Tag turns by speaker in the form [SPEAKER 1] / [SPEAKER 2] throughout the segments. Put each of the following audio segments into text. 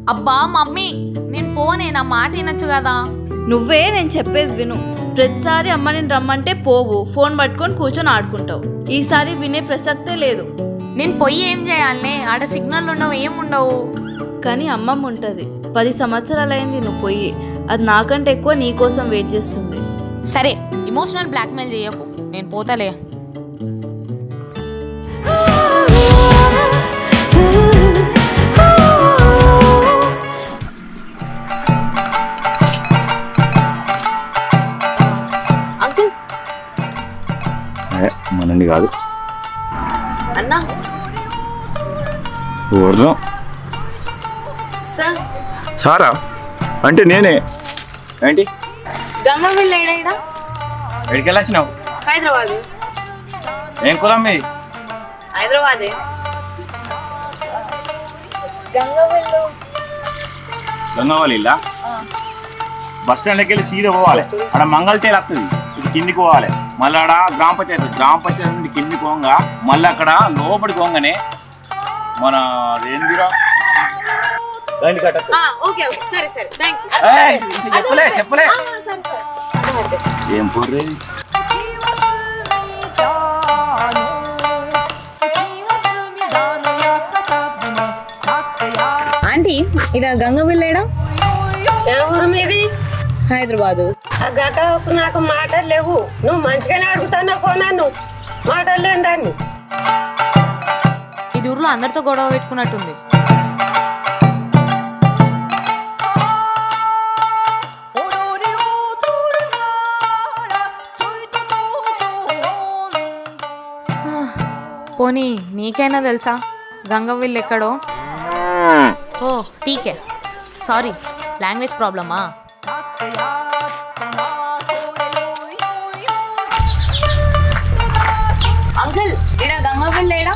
[SPEAKER 1] అబ్బా మమ్మీ నేను పోనే నా మాట వినొచ్చు కదా
[SPEAKER 2] నువ్వే నేను చెప్పేది విను ప్రతిసారి అమ్మ నేను రమ్మంటే పోవు ఫోన్ పట్టుకొని కూర్చొని ఆడుకుంటావు ఈసారి వినే ప్రసక్తే లేదు
[SPEAKER 1] నేను పొయ్యి ఏం చేయాలనే ఆడ సిగ్నల్ ఉండవు ఏం ఉండవు
[SPEAKER 2] కానీ అమ్మమ్మ ఉంటుంది పది సంవత్సరాలైంది నువ్వు పోయి అది నాకంటే ఎక్కువ నీ కోసం వెయిట్ చేస్తుంది
[SPEAKER 1] సరే ఇమోషనల్ బ్లాక్మెయిల్ చేయకు నేను పోతలే అంకుల్
[SPEAKER 3] ఏ, మనండి కాదు
[SPEAKER 1] అన్నా
[SPEAKER 3] ఊర్జం
[SPEAKER 1] సార్
[SPEAKER 3] సారా అంటే నేనే ఏంటి
[SPEAKER 1] గంగవెల్లి ఏడైనా
[SPEAKER 3] ఎక్కడికి వెళ్ళొచ్చినావు
[SPEAKER 1] హైదరాబాద్
[SPEAKER 3] ఏం కులం మీది
[SPEAKER 1] హైదరాబాదే గంగవెల్లు
[SPEAKER 3] గంగవాలి ఇల్లా బస్ స్టాండ్కి వెళ్ళి సీదా పోవాలి ఆడ మంగళతేలు వస్తుంది ఇది కిందికి పోవాలి మళ్ళీ ఆడ గ్రామ పంచాయతీ గ్రామ పంచాయతీ నుండి కిందికి పోగా మళ్ళీ అక్కడ లోపలికి పోగానే మన ఏందిరా రైలు కట్ట
[SPEAKER 1] ఓకే ఓకే సరే సరే థ్యాంక్
[SPEAKER 3] ఏయ్, ఇంకా చెప్పలే చెప్పలే
[SPEAKER 1] సరే సరే
[SPEAKER 3] ఏం పూర్రే
[SPEAKER 1] ఆంటీ ఇక్కడ గంగవెల్లి ఏడా
[SPEAKER 4] ఏ ఊరు మీది
[SPEAKER 1] హైదరాబాదు
[SPEAKER 4] ఆ గట నాకు మాటలు లేవు నువ్వు మంచిగానే అడుగుతున్నావు పో నన్ను మాటలు లేని దాన్ని
[SPEAKER 1] ఇది ఊర్లో అందరితో గొడవ పెట్టుకున్నట్టుంది పోనీ నీకైనా తెలుసా గంగవెల్లి ఎక్కడో ఓ టీకే సారీ లాంగ్వేజ్ ప్రాబ్లమా అంకుల్ ఇడ గంగవెల్లి ఏడా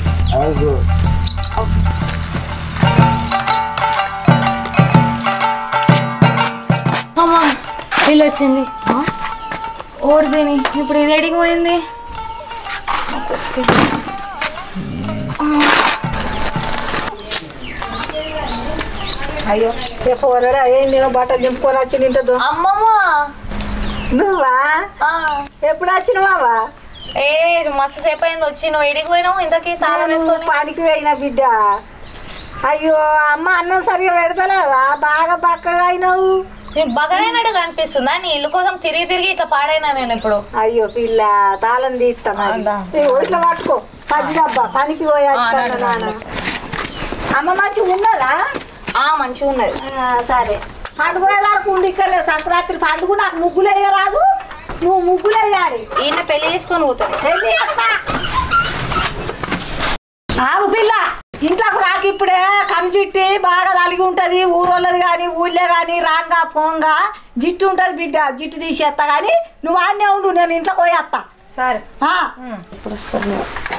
[SPEAKER 1] అమ్మా ఇల్లు వచ్చింది ఓడిదిని ఇప్పుడు ఇది ఎడికి పోయింది
[SPEAKER 4] అయ్యో రేపు వరడా ఏంది బట్టలు దింపుకొని వచ్చి నింటదు
[SPEAKER 1] అమ్మమ్మ
[SPEAKER 4] నువ్వా ఎప్పుడు వచ్చినవావా
[SPEAKER 1] ఏ మస్తు సేపు అయింది వచ్చి నువ్వు ఎడికి పోయినావు ఇంతకీ సాధన వేసుకొని
[SPEAKER 4] పానికి పోయిన బిడ్డ అయ్యో అమ్మ అన్నం సరిగా పెడతలేదా బాగా బక్కగా అయినావు
[SPEAKER 1] నేను బగాయినట్టు కనిపిస్తుందా నీ ఇల్లు కోసం తిరిగి తిరిగి ఇట్లా పాడైనా నేను ఇప్పుడు
[SPEAKER 4] అయ్యో పిల్ల తాళం తీస్తాను
[SPEAKER 1] అవునా?
[SPEAKER 4] ఇట్లా పట్టుకో పది డబ్బా పనికి పోయి వచ్చాను నాన్న అమ్మ మంచిగా ఉన్నదా
[SPEAKER 1] ఆ మంచిగా ఉన్నది
[SPEAKER 4] ఆ, సరే పండుగ వరకు ఉండి ఇక్కడ సంక్రాంతి పండుగ నాకు ముగ్గులు వేయరాదు నువ్వు ముగ్గులు వేయాలి
[SPEAKER 1] ఈయన పెళ్లి చేసుకొని పోతాను
[SPEAKER 4] ఏంటి చేస్తా? ఆగు పిల్ల ఇంట్లోకి రాక ఇప్పుడే కమి జిట్టి బాగా తలిగి ఉంటది ఊరోళ్ళది కానీ ఊళ్ళో కానీ రాంగా పోంగా జిట్టు ఉంటది బిడ్డ జిట్టు తీసేస్తా కానీ నువ్వు ఆడనే ఉండు నేను ఇంట్లోకి పోయేస్తా
[SPEAKER 1] సరే
[SPEAKER 4] ఆ.
[SPEAKER 1] ఇప్పుడు వస్తుంది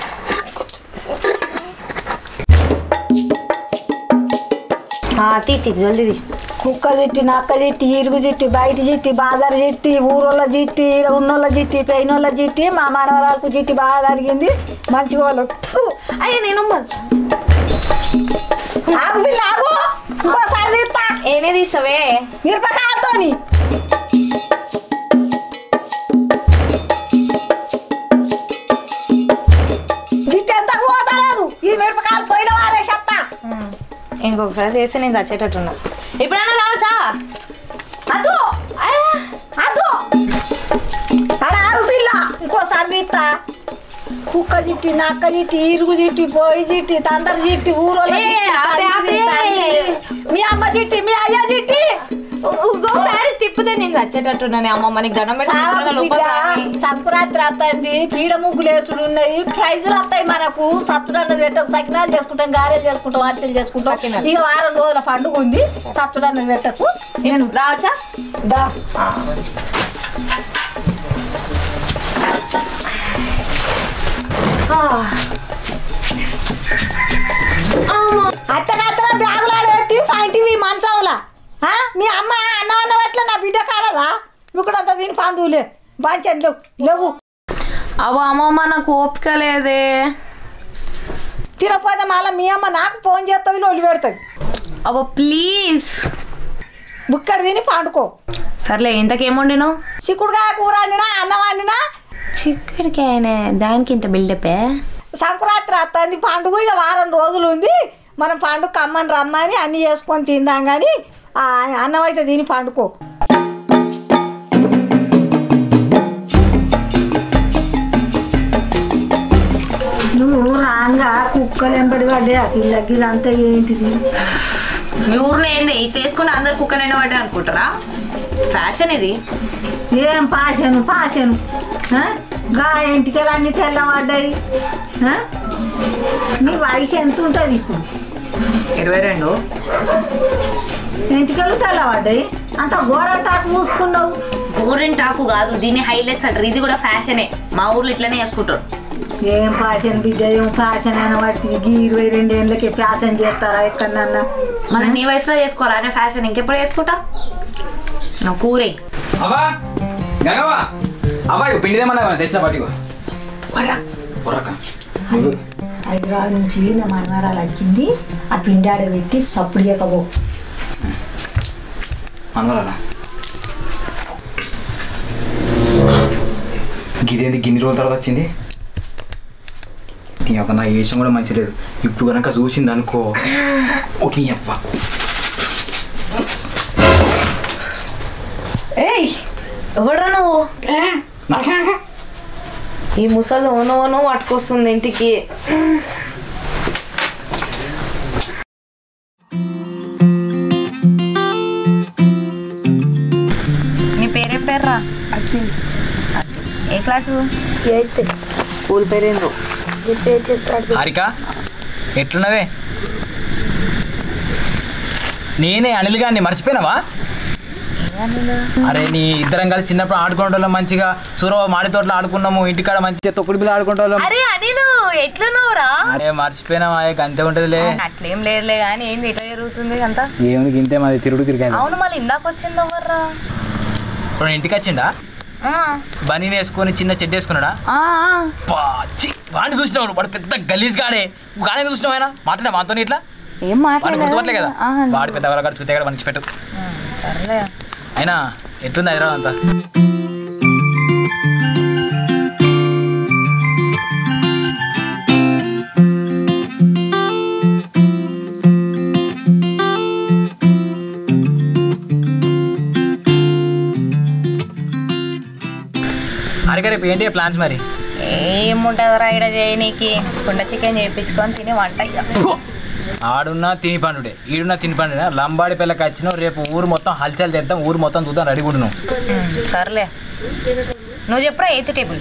[SPEAKER 1] తీ తీ జల్దీ తీ.
[SPEAKER 4] కుక్క జిట్టి నక్క జిట్టి ఇరుగు జిట్టి బయట జిట్టి బాజారు జిట్టి ఊరోళ్ళ జిట్టి ఈడ ఉన్నోళ్ళ జిట్టి పెయినోళ్ళ జిట్టి మా మనవరాలకు జిట్టి బాగా జరిగింది మంచిగా వాళ్ళు అయ్యా నేను ఆగు పిల్ల ఆగు ఇంకోసారి తీస్తా
[SPEAKER 1] ఏనే తీసావే
[SPEAKER 4] మిరపకాయలతోని జిట్టి ఎంత పోతలేదు ఈ మిరపకాయలు పోయిన వారే చెత్తా
[SPEAKER 1] ఇంకొకసారి చేస్తే నేను చచ్చేటట్టున్నా ఎప్పుడన్నా రావచ్చా
[SPEAKER 4] అదో అదో అలా ఆగు పిల్ల ఇంకోసారి తీస్తా కుక్క జిట్టి నక్క జిట్టి ఇరుగు జిట్టి పోయి జిట్టి తందర జిట్టి ఊరోళ్ళ
[SPEAKER 1] ఏ,
[SPEAKER 4] జిట్టి,
[SPEAKER 1] ఆపే,
[SPEAKER 4] తల్లి
[SPEAKER 1] ఆపే.
[SPEAKER 4] జిట్టి, మీ అమ్మ జిట్టి మీ అయ్య జిట్టి
[SPEAKER 1] ఇంకొకసారి తిప్పితే నేను చచ్చేటట్టున్నాను అమ్మమ్మ నీకు దండం
[SPEAKER 4] చాలా
[SPEAKER 1] పెట్టి
[SPEAKER 4] బిడ్డ, సంక్రాంతి వస్తుంది పీడ ముగ్గులు వేసుడు ఉన్నాయి ప్రైజులు వస్తాయి మనకు సత్తుడన్నది పెట్టాం సకినాలు చేసుకుంటాం గారెలు చేసుకుంటాం అరిసెలు చేసుకుంటాం
[SPEAKER 1] సకినాలు.
[SPEAKER 4] ఇక వారం రోజుల పండుగ ఉంది సత్తుడన్నది పెట్టకు
[SPEAKER 1] నేను రావచ్చా
[SPEAKER 4] దా అత్తగత్తన బ్యాగులు ఆడేసి పాయింటివి మంచంలా ఆ? మీ అమ్మ అన్నం అన్నం ఎట్లా నా బిడ్డ కాలదా నువ్వు కూడా అంత దీని పందువులే బాంచండి లేవు లేవు
[SPEAKER 1] అవ్వ అమ్మమ్మ నాకు ఓపిక లేదే
[SPEAKER 4] తినపోతే మళ్ళీ మీ అమ్మ నాకు ఫోన్ చేస్తుంది లొల్లి పెడుతుంది
[SPEAKER 1] అబ్బో ప్లీజ్
[SPEAKER 4] బుక్కడ తిని పండుకో
[SPEAKER 1] సర్లే ఇంతకేం వండిను
[SPEAKER 4] చిక్కుడుకాయ కూర వండినా అన్నం వండినా
[SPEAKER 1] చిక్కడికాయనే దానికి ఇంత బిల్డపే
[SPEAKER 4] సంక్రాంతి వస్తుంది పండుగ ఇక వారం రోజులు ఉంది మనం పండుగ కమ్మని రమ్మని అన్నీ చేసుకొని తిందాం కానీ ఆ అన్నం అయితే తిని పండుకో నువ్వు రాంగా కుక్కలు ఎంబడి పడ్డే ఆ పిల్లకి ఇదంతా ఏంటిది
[SPEAKER 1] మీ ఊర్లో ఏంది ఇది వేసుకుని అందరు కుక్కనైనా పడ్డా అనుకుంటారా ఫ్యాషన్ ఇది
[SPEAKER 4] ఏం పాసాను పాసాను ఆ? గా ఇంటికెళ్ళి అన్ని తెల్లబడ్డాయి ఆ? నీ వయసు ఎంత ఉంటుంది ఇప్పుడు
[SPEAKER 1] ఇరవై రెండు
[SPEAKER 4] ఇంటికెళ్ళు తెల్లబడ్డాయి అంత ఘోరటాకు మూసుకున్నావు
[SPEAKER 1] గోరెంటాకు కాదు దీన్ని హైలైట్స్ అంటారు ఇది కూడా ఫ్యాషనే మా ఊర్లో ఇట్లనే చేసుకుంటారు
[SPEAKER 4] ఏం ఫ్యాషన్ బిడ్డ ఏం ఫ్యాషన్ అయిన వాటికి గీ ఇరవై రెండు ఏళ్ళకి ఫ్యాషన్ చేస్తారా ఎక్కడన్నా
[SPEAKER 1] మనం నీ వయసులో చేసుకోవాలా అనే ఫ్యాషన్ ఇంకెప్పుడు చేసుకుంటా నువ్వు కూరే
[SPEAKER 5] అవ్వా గంగవ్వ అవ్వా ఇక పిండిదేమన్నా తెచ్చా పట్టుకో పొరక
[SPEAKER 4] హైదరాబాద్ నుంచి నా మనవరాలు వచ్చింది ఆ పిండాడ పెట్టి సప్పుడు చేయకపో
[SPEAKER 5] మనవరాలా గిదేంది గిన్ని రోజుల తర్వాత వచ్చింది నీ అవ్వ నా వేషం కూడా మంచి లేదు ఇప్పుడు కనుక చూసింది అనుకో ఓ నీ అవ్వ
[SPEAKER 1] ఏయ్ ఎవడ్రా నువ్వు ఈ ముసలి ఓనో ఓనో పట్టుకొస్తుంది ఇంటికి నీ పేరేం పేర్రా ఏ క్లాసు స్కూల్ పేరేందో
[SPEAKER 5] హారిక ఎట్లున్నవే నేనే అనిల్ గారిని మర్చిపోయినావా అరే నీ ఇద్దరం కలిసి చిన్నప్పుడు ఆడుకునే మంచిగా సూరవ మాడి తోటలో ఆడుకున్నాము ఇంటికాడ మంచిగా తొక్కుడు బిల్ల ఆడుకుంటాం
[SPEAKER 1] అరే అనిలు ఎట్లున్నావురా
[SPEAKER 5] అరే మర్చిపోయినావా ఏ అంతే ఉంటదిలే
[SPEAKER 1] అట్లేం లేదులే కానీ ఏంది ఇట్లా జరుగుతుంది అంతా
[SPEAKER 5] ఏముంది ఇంతే మాది తిరుడు తిరిగాను
[SPEAKER 1] అవును మళ్ళీ ఇందాక వచ్చింది ఎవర్రా
[SPEAKER 5] ఇప్పుడు ఇంటికి వచ్చిండా బనీ వేసుకొని చిన్న చెడ్డ వేసుకున్నాడా పా, ఛీ, వాడిని చూసినావు నువ్వు, వాడు పెద్ద గలీజ్ గాడే గానే చూసినావు ఆయన మాట్లాడే మాతో ఇట్లా
[SPEAKER 2] ఏం
[SPEAKER 5] వాడిని గుర్తుపట్టలే కదా
[SPEAKER 2] ఆహా,
[SPEAKER 5] వాడు పెద్ద వాళ్ళ చూతే కూడా మంచి పెట్టు
[SPEAKER 1] సర్లే
[SPEAKER 5] అయినా ఎట్లుంది హైదరాబాద్ అంతా హరిక రేపు ఏంటి ప్లాన్స్ మరి
[SPEAKER 1] ఏముంటుందిరా ఇక్కడ చేయనీకి కుండ చికెన్ చేయించుకొని తిని వంట ఇక
[SPEAKER 5] ఆడున్నా తిని పండుడే ఈడున్నా తిని పండుడే లంబాడి పిల్లకి వచ్చినావు రేపు ఊరు మొత్తం హల్చల్ తెద్దాం ఊరు మొత్తం చూద్దాం రెడీ కూడా నువ్వు
[SPEAKER 1] సర్లే నువ్వు చెప్పురా ఎయిత్ టేబుల్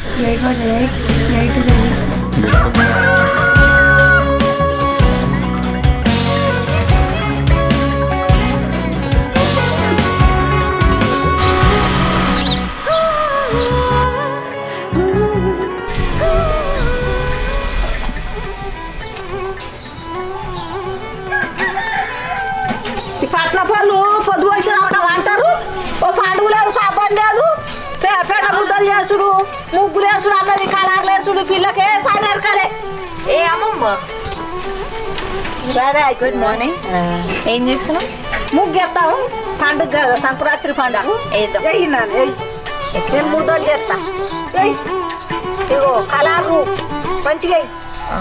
[SPEAKER 4] ఈ పట్న పళ్ళు పొద్దు వచ్చినాక అంటారు ఓ పండుగ లేదు పాపం లేదు పే- పేట ముద్దలు చేసుడు ముగ్గులు వేసుడు అన్నది కలర్లు వేసుడు పిల్లకే పని ఎరకాలే
[SPEAKER 1] ఏ అమ్మమ్మ
[SPEAKER 4] సరే
[SPEAKER 1] గుడ్ మార్నింగ్ ఏం చేస్తున్నావు
[SPEAKER 4] ముగ్గు ఎత్తాము పండుగ కదా సంక్రాంతి పండుగ
[SPEAKER 1] వేద్దాం.
[SPEAKER 4] వేయినాను వేయి నేను ముద్దలు చేస్తా వేయి ఇగో కలర్లు మంచిగా వేయి.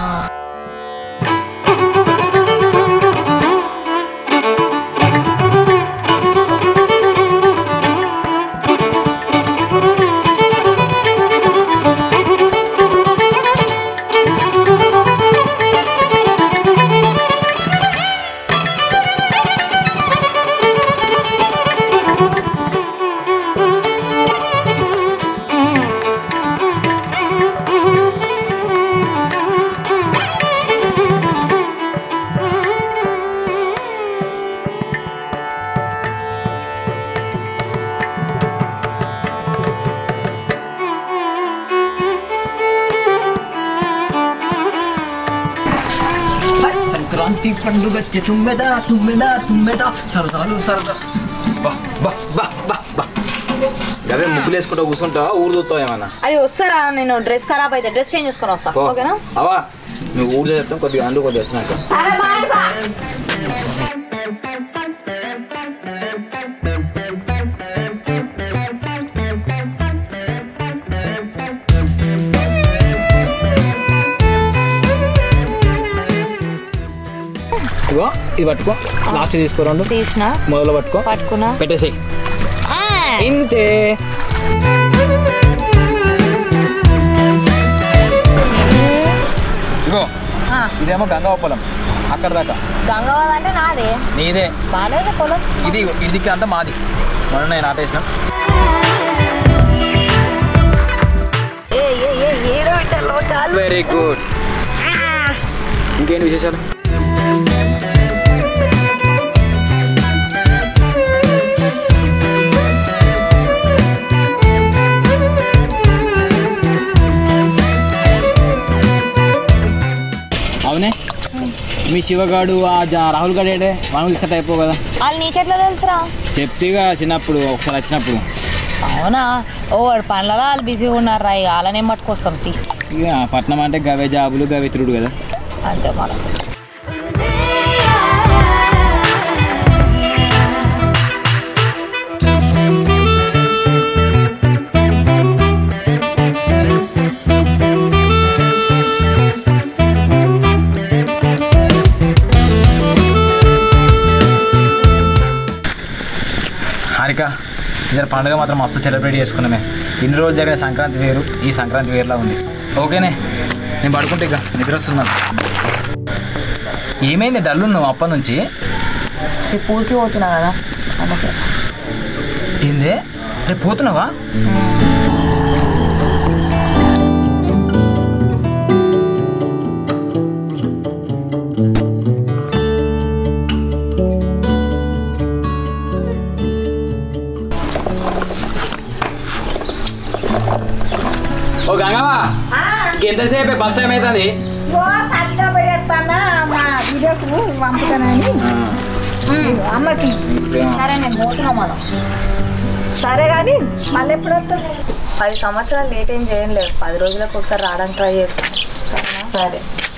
[SPEAKER 5] సంక్రాంతి పండుగ తుమ్మెద తుమ్మెద తుమ్మెద సరదాలు సరదా బా బా బా బా బా అదే ముగ్గులు వేసుకుంటా కూర్చుంటా ఊరు చూస్తావు ఏమన్నా
[SPEAKER 1] అది వస్తారా నేను డ్రెస్ ఖరాబ్ అయితే డ్రెస్ చేంజ్ చేసుకొని వస్తా
[SPEAKER 5] పో.
[SPEAKER 1] ఓకేనా
[SPEAKER 5] అవా నువ్వు ఊరు చెప్తాం కొద్దిగా అందు కొద్దిగా వచ్చినాక
[SPEAKER 4] సరే మాట
[SPEAKER 5] ఇది పట్టుకో లాస్ట్ తీసుకో రెండు
[SPEAKER 1] తీసిన
[SPEAKER 5] మొదలు పట్టుకో
[SPEAKER 1] పట్టుకున్నా
[SPEAKER 5] పెట్టేసేయి ఇంతే ఇగో ఇదేమో గంగా పొలం అక్కడ దాకా
[SPEAKER 1] గంగవాద అంటే నాదే
[SPEAKER 5] నీదే
[SPEAKER 1] బాగాలేదు పొలం
[SPEAKER 5] ఇది ఇదికి అంతా మాది మొన్న నేను ఆటేసిన
[SPEAKER 1] ఏ ఏ ఏ ఏడో పెట్టాలో కాలు
[SPEAKER 5] వెరీ గుడ్ ఇంకేంటి విశేషాలు అవునే మీ శివగాడు ఆ జా- రాహుల్ గాడు ఏడే మనం తీసుకుంటే అయిపో కదా
[SPEAKER 1] వాళ్ళు నీకెట్లా తెలుసురా
[SPEAKER 5] చెప్తేగా చిన్నప్పుడు ఒకసారి వచ్చినప్పుడు
[SPEAKER 1] అవునా ఓ వాడు పనులలో వాళ్ళు బిజీగా ఉన్నారా ఇక వాళ్ళనే పట్టుకొస్తాం తీ
[SPEAKER 5] ఇక పట్నం అంటే గవే జాబులు గవే తిరుడు కదా
[SPEAKER 1] అంతే మనం
[SPEAKER 5] హారిక ఇద్దరు పండుగ మాత్రం మస్తు సెలబ్రేట్ చేసుకున్నామే ఇన్ని రోజులు జరిగిన సంక్రాంతి వేరు ఈ సంక్రాంతి వేరులా ఉంది ఓకేనే నేను పడుకుంటే ఇక నిద్ర వస్తున్నాను ఏమైంది డల్లు నువ్వు అప్పటి నుంచి
[SPEAKER 1] ఈ పూర్కి పోతున్నా కదా అందుకే
[SPEAKER 5] ఏంది రేపు పోతున్నావా ఓ గంగవ్వ ఎంతసేపు బస్ టైం అవుతుంది
[SPEAKER 4] ఓ సరిగా పోయేస్తానా మా బిడ్డకు పంపుతానని అమ్మకి
[SPEAKER 1] సరే నేను పోతున్నా మనం
[SPEAKER 4] సరే కానీ మళ్ళీ ఎప్పుడు వస్తావు
[SPEAKER 1] పది సంవత్సరాలు లేట్ ఏం చేయలేదు పది రోజులకు ఒకసారి రావడానికి ట్రై చేస్తాను సరే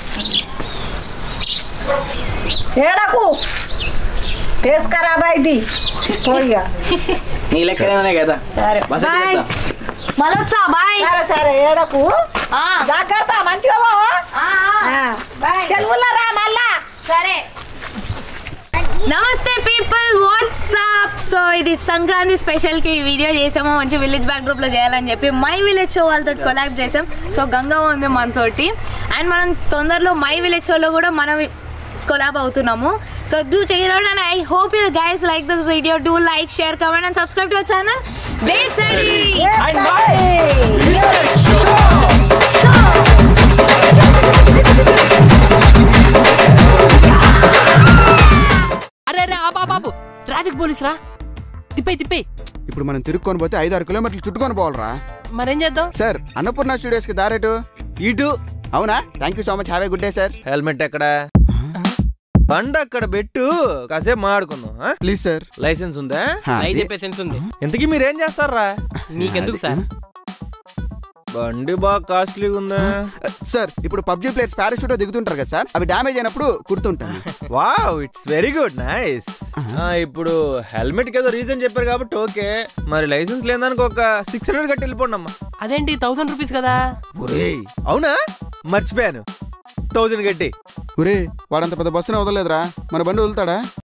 [SPEAKER 4] ఏడకు ఫేస్ ఖరాబ్ అయింది పోయిగా
[SPEAKER 5] నీ లెక్కనే కదా
[SPEAKER 1] సరే
[SPEAKER 5] బస్
[SPEAKER 1] బాయ్ మళ్ళీ వచ్చా బాయ్
[SPEAKER 4] సరే సరే ఏడకు
[SPEAKER 1] ఆ,
[SPEAKER 4] జాగ్రత్త మంచిగా పోవా
[SPEAKER 1] ఆ, ఆ.
[SPEAKER 4] చెలువుల్లో రా మళ్ళా
[SPEAKER 1] సరే నమస్తే పీపుల్ వాట్సాప్ సో ఇది సంక్రాంతి స్పెషల్కి ఈ వీడియో చేసాము మంచి విలేజ్ బ్యాక్ గ్రూప్లో చేయాలని చెప్పి మై విలేజ్ షో వాళ్ళతో కొలాబ్ చేసాం సో గంగవ్వ ఉంది మనతోటి అండ్ మనం తొందరలో మై విలేజ్ షోలో కూడా మనం కొలాబ్ అవుతున్నాము సో డూ చేయడం and I hope you guys like this video do like share comment and subscribe to our channel day thirty
[SPEAKER 6] అరే అరే ఆపు ఆపు, ఆపు ట్రాఫిక్ పోలీస్ రా తిప్పే తిప్పే
[SPEAKER 7] ఇప్పుడు మనం తిరుక్కొని పోతే ఐదు ఆరు కిలోమీటర్లు చుట్టుకొని పోవాలరా
[SPEAKER 6] మరేం చేద్దాం
[SPEAKER 7] సార్ అన్నపూర్ణ స్టూడియోస్ కి దారేటు ఇటు అవునా thank you so much have a good day sir
[SPEAKER 8] helmet ఎక్కడ బండి అక్కడ పెట్టు కాసేపు మాట్లాడుకుందాం ఆ?
[SPEAKER 7] ప్లీజ్ సార్
[SPEAKER 8] లైసెన్స్ ఉందా
[SPEAKER 6] లై చెప్పే సెన్స్ ఉంది
[SPEAKER 8] ఇంతకీ మీరేం చేస్తారా
[SPEAKER 6] నీకెందుకు సార్
[SPEAKER 8] బండి బాగా కాస్ట్లీగా ఉందా
[SPEAKER 7] సార్ ఇప్పుడు పబ్జీ ప్లేయర్స్ పారాషూట్ దిగుతుంటారు కదా సార్ అవి డ్యామేజ్ అయినప్పుడు కుర్తుంటాను
[SPEAKER 8] wow it's very good nice ఇప్పుడు హెల్మెట్ కి ఏదో రీజన్ చెప్పారు కాబట్టి ఓకే మరి లైసెన్స్ లేదానికి ఒక సిక్స్ హండ్రెడ్ కట్టి వెళ్ళిపోండి అమ్మా
[SPEAKER 6] అదేంటి థౌసండ్ రూపీస్ కదా
[SPEAKER 7] ఒరేయ్
[SPEAKER 8] అవునా మర్చిపోయాను థౌజండ్ కట్టి
[SPEAKER 7] ఒరే వాడంత పెద్ద బస్సుని వదలలేదురా మన బండి వదులుతాడా